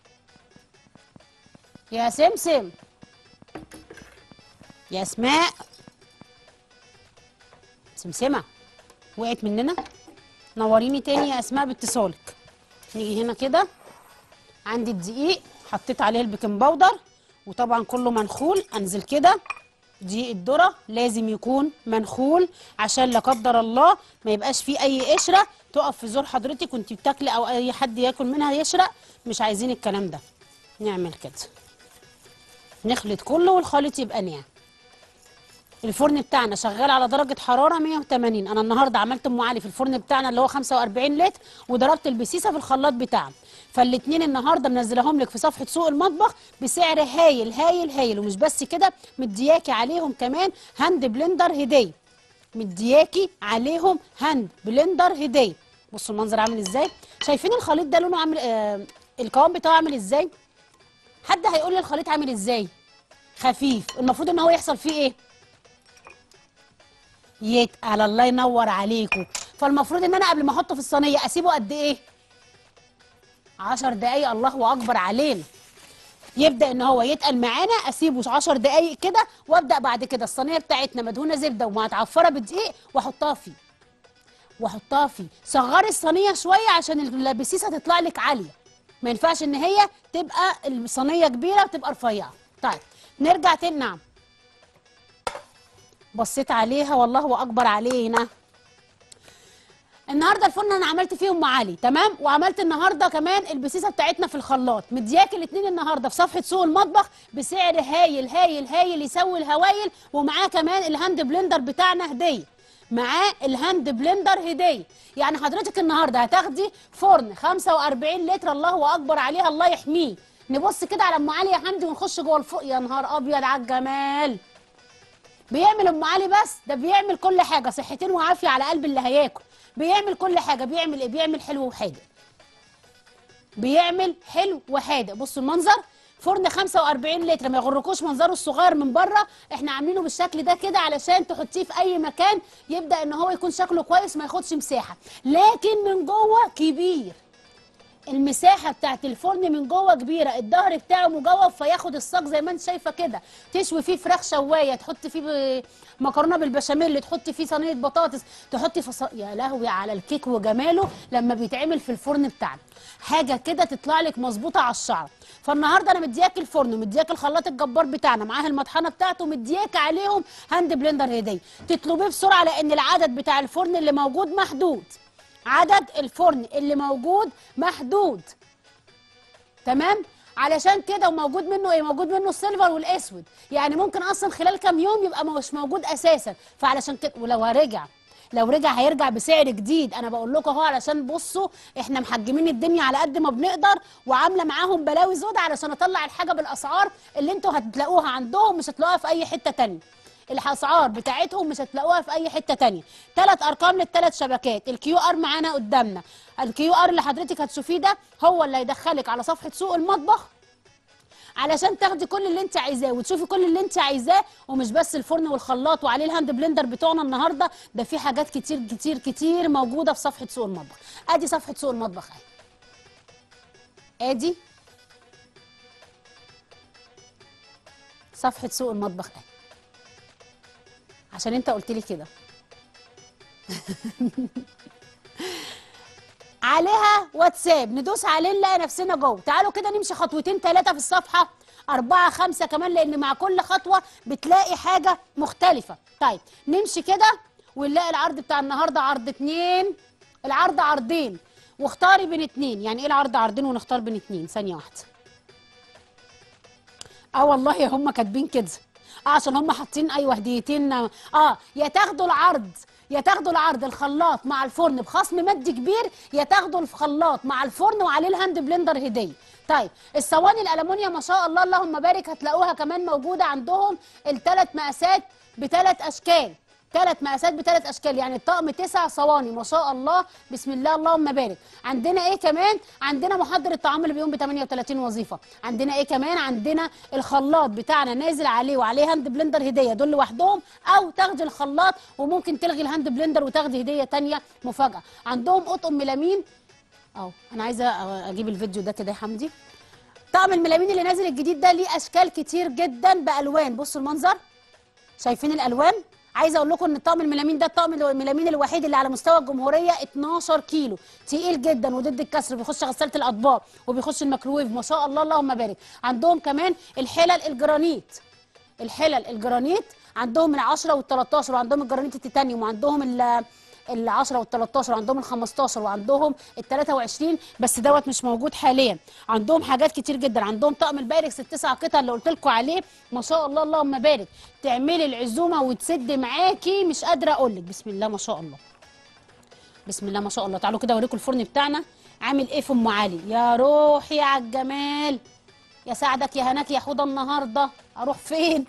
Speaker 1: يا سمسم يا أسماء سمسمه وقعت مننا نوريني تاني يا اسماء باتصالك نيجي هنا كده عندي الدقيق حطيت عليه البيكنج باودر وطبعا كله منخول انزل كده دقيق الذره لازم يكون منخول عشان لا قدر الله ما يبقاش فيه اي قشره تقف في زور حضرتك وانت بتاكلي او اي حد ياكل منها يشرق مش عايزين الكلام ده نعمل كده نخلط كله والخليط يبقى ناعم الفرن بتاعنا شغال على درجة حرارة 180 أنا النهاردة عملت أم علي في الفرن بتاعنا اللي هو 45 لتر وضربت البسيسة في الخلاط بتاعنا فالاتنين النهاردة منزلهم لك في صفحة سوق المطبخ بسعر هايل هايل هايل ومش بس كده مدياكي عليهم كمان هاند بلندر هدية مدياكي عليهم هاند بلندر هدية بصوا المنظر عامل ازاي شايفين الخليط ده لونه عامل آه القوام بتاعه عامل ازاي حد هيقول لي الخليط عامل ازاي خفيف المفروض ان هو يحصل فيه ايه يتقل الله ينور عليكم فالمفروض ان انا قبل ما احطه في الصينيه اسيبه قد ايه 10 دقايق الله اكبر علينا يبدا ان هو يتقل معانا اسيبه 10 دقايق كده وابدا بعد كده الصينيه بتاعتنا مدهونه زبده ومتعفره بدقيق واحطها فيه واحطها فيه صغري الصينيه شويه عشان البسيسه تطلع لك عاليه ما ينفعش ان هي تبقى الصينيه كبيره وتبقى رفيعه طيب نرجع تاني نعم بصيت عليها والله اكبر علينا النهارده الفرن انا عملت فيه ام علي تمام وعملت النهارده كمان البسيسه بتاعتنا في الخلاط مدياك الاثنين النهارده في صفحه سوق المطبخ بسعر هايل هايل هايل يسوي الهوايل ومعاه كمان الهاند بلندر بتاعنا هديه معاه الهاند بلندر هديه يعني حضرتك النهارده هتاخدي فرن 45 لتر الله اكبر عليها الله يحميه نبص كده على ام علي يا حمدي ونخش جوه الفوق يا نهار ابيض على الجمال بيعمل ام علي بس ده بيعمل كل حاجه صحتين وعافيه على قلب اللي هياكل بيعمل كل حاجه بيعمل ايه بيعمل حلو وحادق بيعمل حلو وحادق بصوا المنظر فرن 45 لتر ما يغركوش منظره الصغير من بره احنا عاملينه بالشكل ده كده علشان تحطيه في اي مكان يبدا ان هو يكون شكله كويس ما ياخدش مساحه لكن من جوه كبير المساحه بتاعت الفرن من جوه كبيره الظهر بتاعه مجوف فياخد الصاج زي ما انت شايفه كده تشوي فيه فراخ شوايه تحط فيه ب- مكرونه بالبشاميل تحط فيه صينيه بطاطس تحطي فص... يا لهوي على الكيك وجماله لما بيتعمل في الفرن بتاعنا حاجه كده تطلع لك مظبوطه على الشعر فالنهارده انا مدياك الفرن ومدياك الخلاط الجبار بتاعنا معاه المطحنه بتاعته مدياك عليهم هاند بلندر هديه تطلبيه بسرعه لان العدد بتاع الفرن اللي موجود محدود عدد الفرن اللي موجود محدود تمام علشان كده وموجود منه ايه موجود منه السيلفر والاسود يعني ممكن اصلا خلال كام يوم يبقى مش موجود اساسا فعلشان كده ولو هرجع لو رجع هيرجع بسعر جديد انا بقول لكم اهو علشان بصوا احنا محجمين الدنيا على قد ما بنقدر وعامله معاهم بلاوي زود علشان اطلع الحاجه بالاسعار اللي انتوا هتلاقوها عندهم مش هتلاقوها في اي حته تانية الاسعار بتاعتهم مش هتلاقوها في اي حته تانية ثلاث ارقام للثلاث شبكات الكيو ار معانا قدامنا الكيو ار اللي حضرتك هتشوفيه ده هو اللي هيدخلك على صفحه سوق المطبخ علشان تاخدي كل اللي انت عايزاه وتشوفي كل اللي انت عايزاه ومش بس الفرن والخلاط وعليه الهاند بلندر بتوعنا النهارده ده في حاجات كتير كتير كتير موجوده في صفحه سوق المطبخ ادي صفحه سوق المطبخ اهي ادي صفحه سوق المطبخ اهي عشان انت قلت لي كده عليها واتساب ندوس عليه نلاقي نفسنا جوه تعالوا كده نمشي خطوتين ثلاثه في الصفحه أربعة خمسة كمان لأن مع كل خطوة بتلاقي حاجة مختلفة طيب نمشي كده ونلاقي العرض بتاع النهاردة عرض اتنين العرض عرضين واختاري بين اتنين يعني ايه العرض عرضين ونختار بين اتنين ثانية واحدة اه والله هم كاتبين كده اه عشان هم حاطين ايوه هديتين اه يا تاخدوا العرض يا تاخدوا العرض الخلاط مع الفرن بخصم مادي كبير يا تاخدوا الخلاط مع الفرن وعليه الهاند بلندر هديه طيب الصواني الالومنيوم ما شاء الله اللهم بارك هتلاقوها كمان موجوده عندهم الثلاث مقاسات بثلاث اشكال ثلاث مقاسات بثلاث اشكال يعني الطقم تسع صواني ما شاء الله بسم الله اللهم بارك عندنا ايه كمان عندنا محضر الطعام اللي بيقوم ب 38 وظيفه عندنا ايه كمان عندنا الخلاط بتاعنا نازل عليه وعليه هاند بلندر هديه دول لوحدهم او تاخدي الخلاط وممكن تلغي الهاند بلندر وتاخدي هديه تانية مفاجاه عندهم قطن ميلامين اهو انا عايزه اجيب الفيديو ده كده يا حمدي طقم الميلامين اللي نازل الجديد ده ليه اشكال كتير جدا بالوان بصوا المنظر شايفين الالوان عايزه اقول لكم ان الطقم الميلامين ده الطقم الميلامين الوحيد اللي على مستوى الجمهوريه 12 كيلو تقيل جدا وضد الكسر بيخش غساله الاطباق وبيخش الميكروويف ما شاء الله اللهم بارك عندهم كمان الحلل الجرانيت الحلل الجرانيت عندهم من 10 وال 13 وعندهم الجرانيت التيتانيوم وعندهم ال ال 10 وال 13 وعندهم ال 15 وعندهم ال 23 بس دوت مش موجود حاليا عندهم حاجات كتير جدا عندهم طقم البايركس التسع قطع اللي قلت لكم عليه ما شاء الله اللهم بارك تعملي العزومه وتسد معاكي مش قادره اقول لك بسم الله ما شاء الله بسم الله ما شاء الله تعالوا كده اوريكم الفرن بتاعنا عامل ايه في ام علي يا روحي على الجمال يا سعدك يا هناك يا حوضه النهارده اروح فين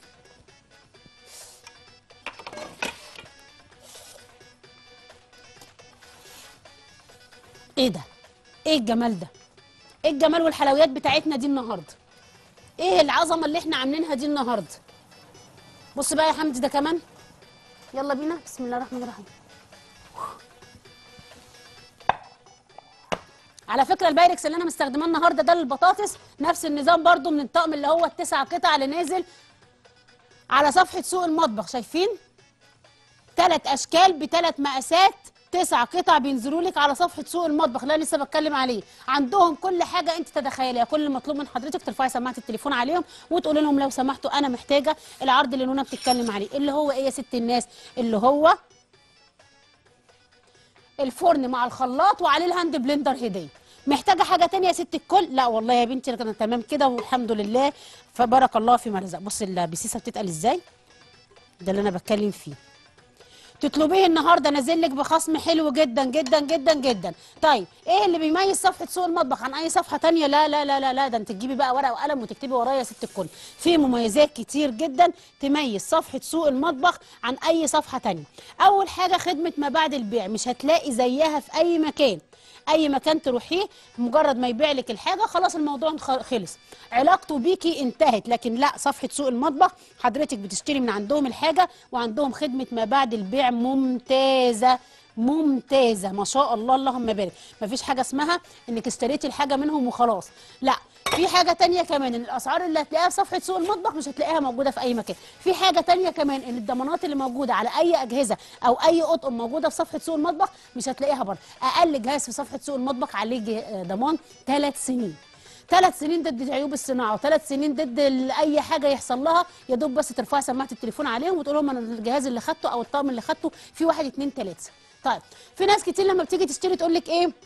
Speaker 1: ايه ده ايه الجمال ده ايه الجمال والحلويات بتاعتنا دي النهارده ايه العظمه اللي احنا عاملينها دي النهارده بص بقى يا حمدي ده كمان يلا بينا بسم الله الرحمن الرحيم على فكره البايركس اللي انا مستخدماه النهارده ده للبطاطس نفس النظام برضو من الطقم اللي هو التسع قطع اللي نازل على صفحه سوق المطبخ شايفين ثلاث اشكال بثلاث مقاسات تسع قطع بينزلوا لك على صفحه سوق المطبخ اللي انا لسه بتكلم عليه عندهم كل حاجه انت تتخيليها كل اللي مطلوب من حضرتك ترفعي سماعه التليفون عليهم وتقولي لهم لو سمحتوا انا محتاجه العرض اللي نونا بتتكلم عليه اللي هو ايه يا ست الناس اللي هو الفرن مع الخلاط وعليه الهاند بلندر هديه محتاجه حاجه تانية يا ست الكل لا والله يا بنتي انا تمام كده والحمد لله فبارك الله فيما رزق بص البسيسه بتتقل ازاي ده اللي انا بتكلم فيه تطلبيه النهارده نازل لك بخصم حلو جدا جدا جدا جدا طيب ايه اللي بيميز صفحه سوق المطبخ عن اي صفحه تانية لا لا لا لا لا ده انت تجيبي بقى ورقه وقلم وتكتبي ورايا يا ست الكل في مميزات كتير جدا تميز صفحه سوق المطبخ عن اي صفحه تانية اول حاجه خدمه ما بعد البيع مش هتلاقي زيها في اي مكان اي مكان تروحيه مجرد ما يبيع لك الحاجه خلاص الموضوع خ- خلص علاقته بيكي انتهت لكن لا صفحه سوق المطبخ حضرتك بتشتري من عندهم الحاجه وعندهم خدمه ما بعد البيع ممتازه ممتازه ما شاء الله اللهم بارك مفيش حاجه اسمها انك اشتريتي الحاجه منهم وخلاص لا في حاجه تانية كمان ان الاسعار اللي هتلاقيها في صفحه سوق المطبخ مش هتلاقيها موجوده في اي مكان في حاجه تانية كمان ان الضمانات اللي موجوده على اي اجهزه او اي اطقم موجوده في صفحه سوق المطبخ مش هتلاقيها بره اقل جهاز في صفحه سوق المطبخ عليه جه- ضمان ثلاث سنين ثلاث سنين ضد عيوب الصناعه وثلاث سنين ضد ال- اي حاجه يحصل لها يا دوب بس ترفعي سماعه التليفون عليهم وتقول لهم انا الجهاز اللي خدته او الطقم اللي خدته في واحد اتنين تلاته طيب في ناس كتير لما بتيجي تشتري تقول لك ايه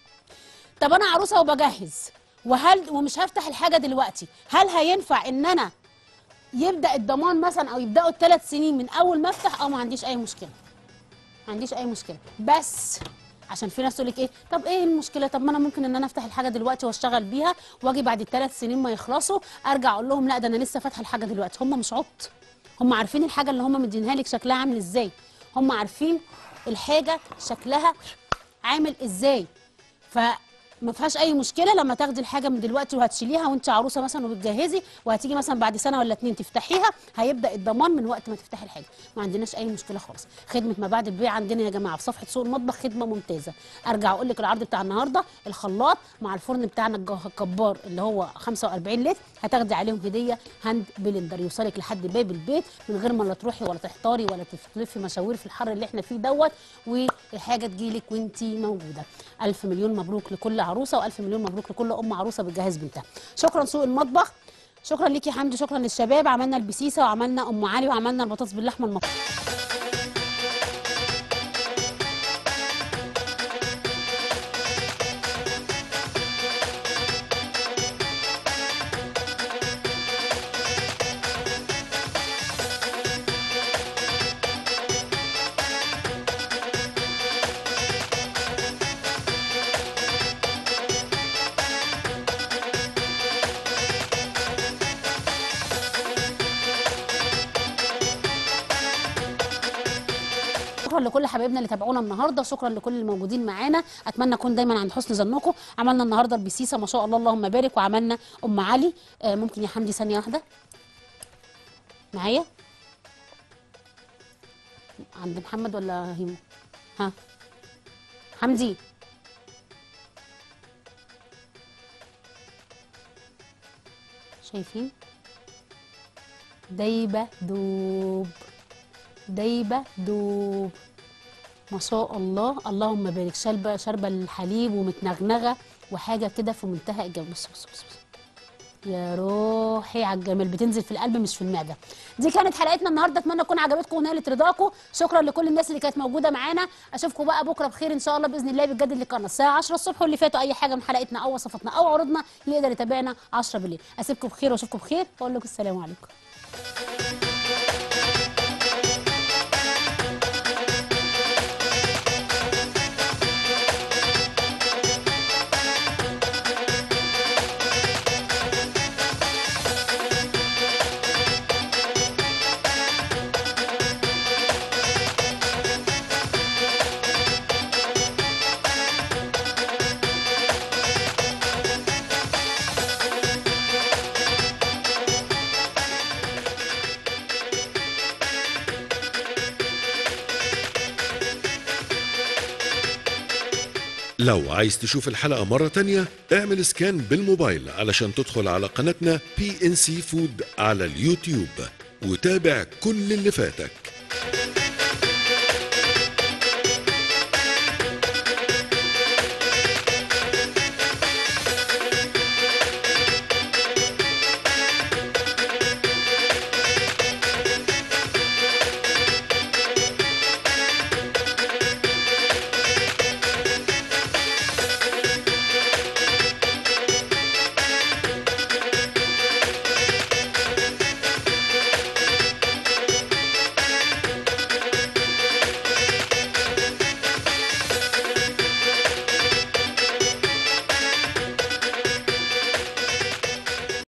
Speaker 1: طب انا عروسه وبجهز وهل ومش هفتح الحاجه دلوقتي هل هينفع ان انا يبدا الضمان مثلا او يبداوا الثلاث سنين من اول ما افتح او ما عنديش اي مشكله ما عنديش اي مشكله بس عشان في ناس تقول لك ايه طب ايه المشكله طب ما انا ممكن ان انا افتح الحاجه دلوقتي واشتغل بيها واجي بعد الثلاث سنين ما يخلصوا ارجع اقول لهم لا ده انا لسه فاتحه الحاجه دلوقتي هم مش عبط هم عارفين الحاجه اللي هم مدينها لك شكلها عامل ازاي هم عارفين الحاجه شكلها عامل ازاي فما فيهاش اي مشكله لما تاخدي الحاجه من دلوقتي وهتشيليها وانت عروسه مثلا وبتجهزي وهتيجي مثلا بعد سنه ولا اتنين تفتحيها هيبدا الضمان من وقت ما تفتحي الحاجه ما عندناش اي مشكله خالص خدمه ما بعد البيع عندنا يا جماعه في صفحه سوق المطبخ خدمه ممتازه ارجع اقول لك العرض بتاع النهارده الخلاط مع الفرن بتاعنا الجه- الجبار اللي هو 45 لتر هتاخدي عليهم هديه هاند بلندر يوصلك لحد باب البيت من غير ما لا تروحي ولا تحتاري ولا تلفي مشاوير في الحر اللي احنا فيه دوت والحاجه تجيلك وانتي موجوده الف مليون مبروك لكل عروسه والف مليون مبروك لكل ام عروسه بتجهز بنتها شكرا سوق المطبخ شكرا ليكي يا حمدي شكرا للشباب عملنا البسيسه وعملنا ام علي وعملنا البطاطس باللحمه المفرومه شكرا لكل حبايبنا اللي تابعونا النهارده شكرا لكل الموجودين معانا اتمنى اكون دايما عند حسن ظنكم عملنا النهارده البسيسه ما شاء الله اللهم بارك وعملنا ام علي آه ممكن يا حمدي ثانيه واحده معايا عند محمد ولا هيمو ها حمدي شايفين دايبه دوب دايبه دوب ما شاء الله اللهم بارك شاربه شاربه الحليب ومتنغنغه وحاجه كده في منتهى الجمال بص بص بص بص. يا روحي على الجمال بتنزل في القلب مش في المعده دي كانت حلقتنا النهارده اتمنى تكون عجبتكم ونالت رضاكم شكرا لكل الناس اللي كانت موجوده معانا اشوفكم بقى بكره بخير ان شاء الله باذن الله بجد اللي كان الساعه 10 الصبح واللي فاتوا اي حاجه من حلقتنا او وصفاتنا او عروضنا اللي يقدر يتابعنا 10 بالليل اسيبكم بخير واشوفكم بخير واقول لكم السلام عليكم
Speaker 5: لو عايز تشوف الحلقة مرة تانية اعمل سكان بالموبايل علشان تدخل على قناتنا بي ان سي فود على اليوتيوب وتابع كل اللي فاتك